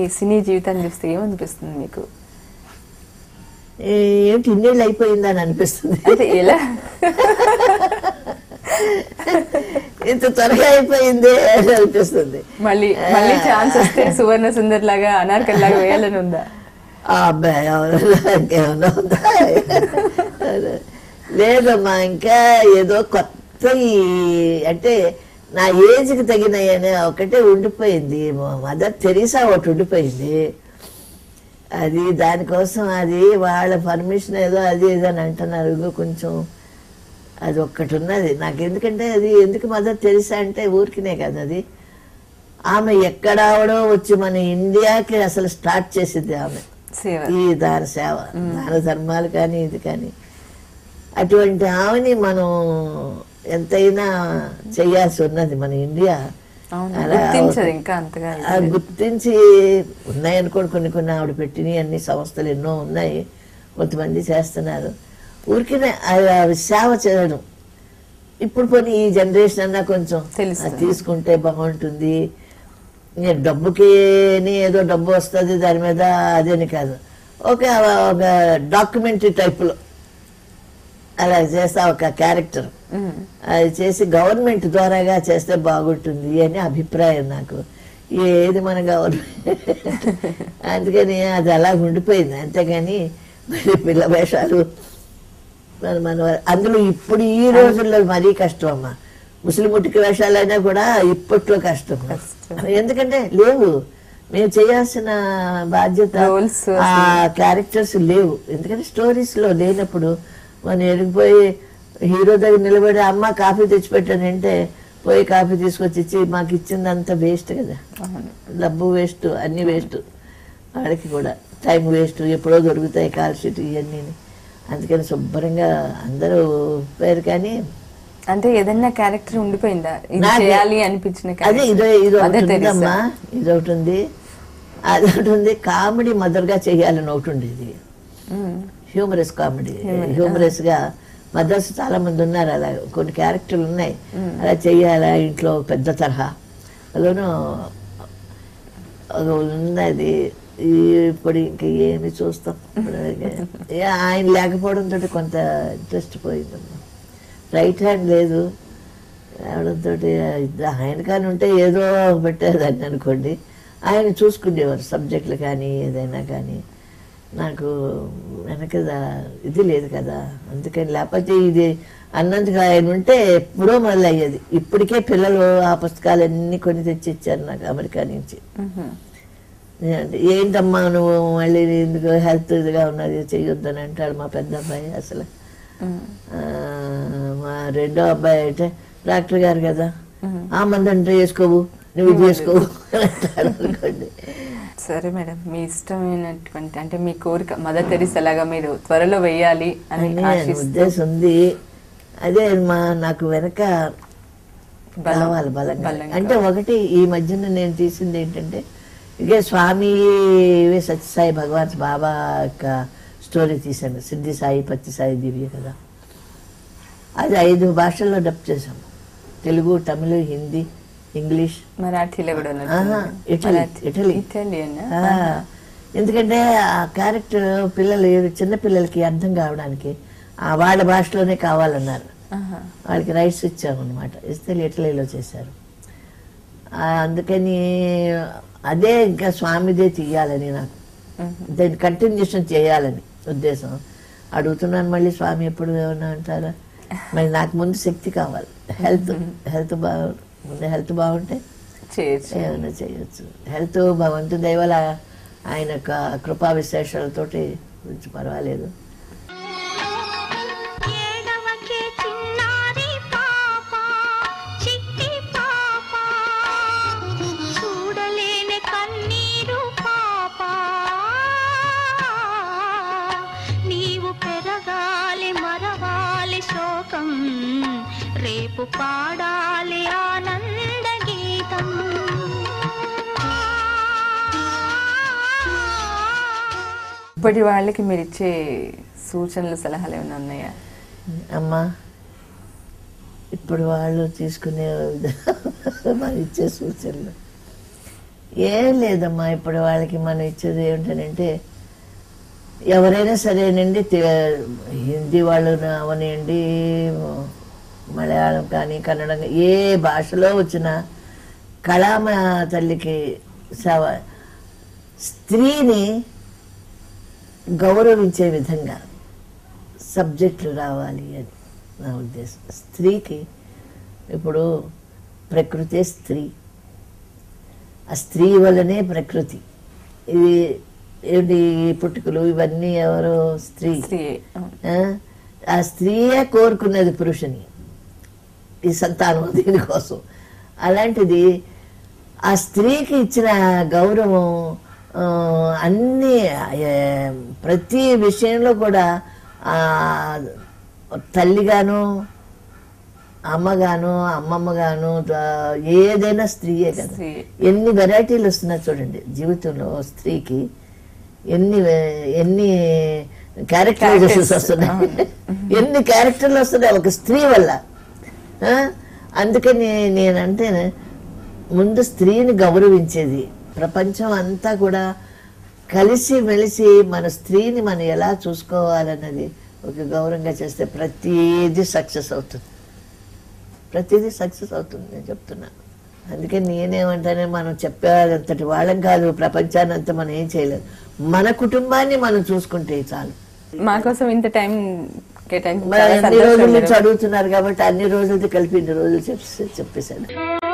సినీ జీవితాన్ని చూస్తే ఏమనిపిస్తుంది మీకు ఏ- ఏంటి ఇన్నేళ్ళు అయిపోయిందని అనిపిస్తుంది అంటే ఎలా ఇంత త్వరగా అయిపోయింది అని అనిపిస్తుంది మళ్ళీ మళ్ళీ ఛాన్స్ వస్తే సువర్ణ సుందర్ లాగా అనార్కల్ లాగా వేయాలని ఉందా ఆ అబ్బాయి ఎవరు ఇంకేమన్నా ఉందా లేదమ్మా ఇంకా ఏదో కొత్త ఈ- అంటే నా ఏజ్కి తగిన ఒకటే ఉండిపోయింది మదర్ తెరీసా ఒకటి ఉండిపోయింది అది దానికోసం అది వాళ్ళ పర్మిషన్ ఏదో అది ఇది అని అంటున్నారు ఇదిగో కొంచెం అది ఒక్కటి ఉన్నది నాకు ఎందుకంటే అది ఎందుకు మదర్ తెరీసా అంటే ఊరికినే కదా అది ఆమె ఎక్కడావడో వచ్చి మన ఇండియాకి అసలు స్టార్ట్ చేసింది ఆమె సేవ ఈ దాన సేవ దాన ధర్మాలు కానీ ఇది కానీ అటువంటి ఆమెని మనం ఎంతైనా చేయాల్సి ఉన్నది మన ఇండియా అవును అలా గుర్తించదు ఇంకా అంతగా ఆ గుర్తించి ఉన్నాయనుకోండి కొన్ని కొన్ని ఆవిడ పెట్టినవి అన్ని సంస్థలు ఎన్నో ఉన్నాయి కొంతమంది చేస్తున్నారు ఊరికినే ఆ సేవ చేయడం ఇప్పుడు కొన్ని ఈ జనరేషన్ అన్నా కొంచెం తెలుస్తుంది. అది తీసుకుంటే బాగుంటుంది ఇంకా డబ్బుకి ఏదో డబ్బు వస్తుంది దాని మీద అదేని కాదు ఒక ఒక డాక్యుమెంటరీ టైప్లో అలా చేస్తా ఒక క్యారెక్టర్ ఉమ్. అది చేసి గవర్నమెంట్ ద్వారాగా చేస్తే బాగుంటుంది అని అభిప్రాయం నాకు ఏది మన గవర్నమెంట్ అందుకని అది అలా ఉండిపోయింది అంతేగాని మరి పిల్ల వేషాలు మన మన అందులో ఇప్పుడు ఈ రోజుల్లో మరీ కష్టం అమ్మా ముస్లిం ముట్టికి వేషాలైనా కూడా ఇప్పట్లో కష్టం కష్టం. ఎందుకంటే లేవు మేము చేయాల్సిన బాధ్యత Roles ఆ క్యారెక్టర్స్ లేవు ఎందుకంటే స్టోరీస్ లో లేనప్పుడు మనం ఎరిగిపోయి హీరో దగ్గర నిలబడి అమ్మ కాఫీ తెచ్చిపెట్టానంటే పోయి కాఫీ తీసుకొచ్చి ఇచ్చి మాకు ఇచ్చిందంతా వేస్ట్ కదా అవును డబ్బు వేస్ట్ అన్ని వేస్ట్ వాడికి కూడా టైం వేస్ట్ ఎప్పుడో దొరుకుతాయి కాల్ షీట్ ఇవన్నీ అందుకని శుభ్రంగా అందరూ పేరు కానీ అంటే ఏదైనా క్యారెక్టర్ ఉండిపోయిందా ఇది నాకు- చేయాలి అనిపించిన అదే ఇదో ఇది అదే ఒకటి తెరీసా. ఉందమ్మా ఇది ఒకటి ఉంది అది ఒకటి ఉంది కామెడీ మదర్గా చేయాలని ఒకటి ఉండేది ఉమ్. హ్యూమరస్ కామెడీ హ్యూమరస్ గా మదర్స్ చాలా మంది ఉన్నారు అలా కొన్ని క్యారెక్టర్లు ఉన్నాయి అలా చెయ్యాలా ఇంట్లో పెద్ద తరహా అందులోనూ అది ఉన్నది ఈ ఇప్పుడు ఇంక ఏమి చూస్తాం ఇప్పుడు ఏ ఆయన లేకపోవడంతో కొంత ఇంట్రెస్ట్ పోయిందమ్మా రైట్ హ్యాండ్ లేదు రావడంతో ఆయన కానీ ఉంటే ఏదో పెట్టేదాన్ని అనుకోండి ఆయన చూసుకునేవారు సబ్జెక్టులు కానీ ఏదైనా కానీ నాకు వెనక దా- ఇది లేదు కదా అందుకని లేకపోతే ఇది అన్నందుకు ఆయన ఉంటే ఎప్పుడో మొదలు అయ్యేది ఇప్పటికే పిల్లలు ఆ పుస్తకాలన్నీ కొని తెచ్చి ఇచ్చారు నాకు అమెరికా నుంచి ఉహుం. నేనంటే, ఏంటమ్మా నువ్వు మళ్ళీ ఎందుకు హెల్త్ ఇదిగా ఉన్నది చెయ్యొద్దని అంటాడు మా పెద్ద అబ్బాయి అసలు ఉమ్. ఆ, మా రెండో అబ్బాయి అయితే డాక్టర్ గారు కదా ఆ మంది అంటే వేసుకోవు నువ్వు ఇది వేసుకోవు అని అంటాడు అనుకోండి సరే మేడం మీ ఇష్టమైనటువంటి అంటే మీ కోరిక మదర్ తెరిసా లాగా మీరు త్వరలో వెయ్యాలి అని అని ఆశిస్తూ ఉద్దేశం ఉంది అదే మా నాకు వెనక బలం- కావాలి బలంగా బలంగా. అంటే ఒకటి ఈ మధ్యన నేను తీసింది ఏంటంటే ఇదే స్వామి సత్యసాయి భగవాన్ బాబా యొక్క స్టోరీ తీశాను సిద్ధి సాయి పత్తి సాయి దివ్య కదా అది ఐదు భాషల్లో డబ్ చేశాము తెలుగు తమిళ హిందీ ఇంగ్లీష్ మరాఠీలో కూడా ఉన్నట్టు ఆహా, ఉంది. ఇటలీ, మరాఠీ. ఇటలీ. ఇటాలియన్ ఆ, ఎందుకంటే ఆ క్యారెక్టర్ పిల్లలు చిన్న పిల్లలకి అర్థం కావడానికి ఆ వాళ్ళ భాషలోనే కావాలన్నారు ఆహా. వాళ్ళకి రైట్స్ ఇచ్చామన్నమాట ఇస్తే ఇటలీలో చేశారు ఆ, అందుకని అదే ఇంకా స్వామిదే తీయాలని నాకు ఉహుం. దాన్ని కంటిన్యూషన్ చేయాలని ఉద్దేశం అడుగుతున్నాను మళ్ళీ స్వామి ఎప్పుడు ఏమన్నా అంటారా మరి నాకు ముందు శక్తి కావాలి హెల్త్ హెల్త్ బాగు ముందు హెల్త్ బాగుంటే చేయొచ్చు ఏమైనా చేయొచ్చు హెల్త్ భగవంతు దయవల ఆయన యొక్క కృపా విశేషాలతోటి కొంచెం పర్వాలేదు ఏడవకే చిన్నారి పాప చిట్టి పాప చూడలేని కన్నీరు పాప నీవు పెరగాలి మరవాలి శోకం రేపు పాడాలి ఆనంద గీతం ఇప్పటి వాళ్ళకి మీరు ఇచ్చే సూచనలు సలహాలు ఏమైనా ఉన్నాయా అమ్మా ఇప్పుడు వాళ్ళు తీసుకునే విధా- మనం ఇచ్చే సూచనలు ఏం లేదమ్మా ఇప్పుడు వాళ్ళకి మనం ఇచ్చేది ఏమిటంటే ఎవరైనా సరేనండి తె- హిందీ వాళ్ళు అవనివ్వండి మలయాళం కానీ కన్నడం కానీ, ఏ భాషలో వచ్చినా కళామ తల్లికి సేవ స్త్రీని గౌరవించే విధంగా సబ్జెక్టులు రావాలి అని నా ఉద్దేశం స్త్రీకి ఇప్పుడు ప్రకృతే స్త్రీ ఆ స్త్రీ వల్లనే ప్రకృతి ఇది ఏంటి ఈ పుట్టుకలు ఇవన్నీ ఎవరు స్త్రీ స్త్రీ ఆ? ఆ స్త్రీయే కోరుకున్నది పురుషుని ఈ సంతానం దీనికోసం అలాంటిది ఆ స్త్రీకి ఇచ్చిన గౌరవం ఆ, అన్ని ఏ, ప్రతి విషయంలో కూడా ఆ, తల్లిగాను అమ్మగాను అమ్మమ్మగాను ఆ, ఏదైనా స్త్రీయే కదా స్త్రీ. ఎన్ని వెరైటీలు వస్తున్నాయి చూడండి జీవితంలో స్త్రీకి ఎన్ని ఎన్ని క్యారెక్టరైజేషన్స్ వస్తున్నాయి ఎన్ని క్యారెక్టర్లు వస్తున్నాయి ఒక స్త్రీ వల్ల ఆ? అందుకని నేనంటే ముందు స్త్రీని గౌరవించేది ప్రపంచం అంతా కూడా కలిసి మెలిసి మన స్త్రీని మనం ఎలా చూసుకోవాలన్నది ఒక గౌరవంగా చేస్తే ప్రతిదీ సక్సెస్ అవుతుంది ప్రతిదీ సక్సెస్ అవుతుంది నేను చెప్తున్నాను అందుకే నేనేమంటానే మనం చెప్పేంతటి వాళ్ళం కాదు ప్రపంచాన్ని అంతా మనం ఏం చేయలేదు మన కుటుంబాన్ని మనం చూసుకుంటే చాలు మా కోసం ఇంత టైం కేటాయించి మరి చాలా అన్ని రోజుల సంతోషం నుంచి మేడం. అడుగుతున్నారు కాబట్టి అన్ని రోజులతో కలిపి ఇన్ని రోజులు చెప్పేసి చెప్పేశాను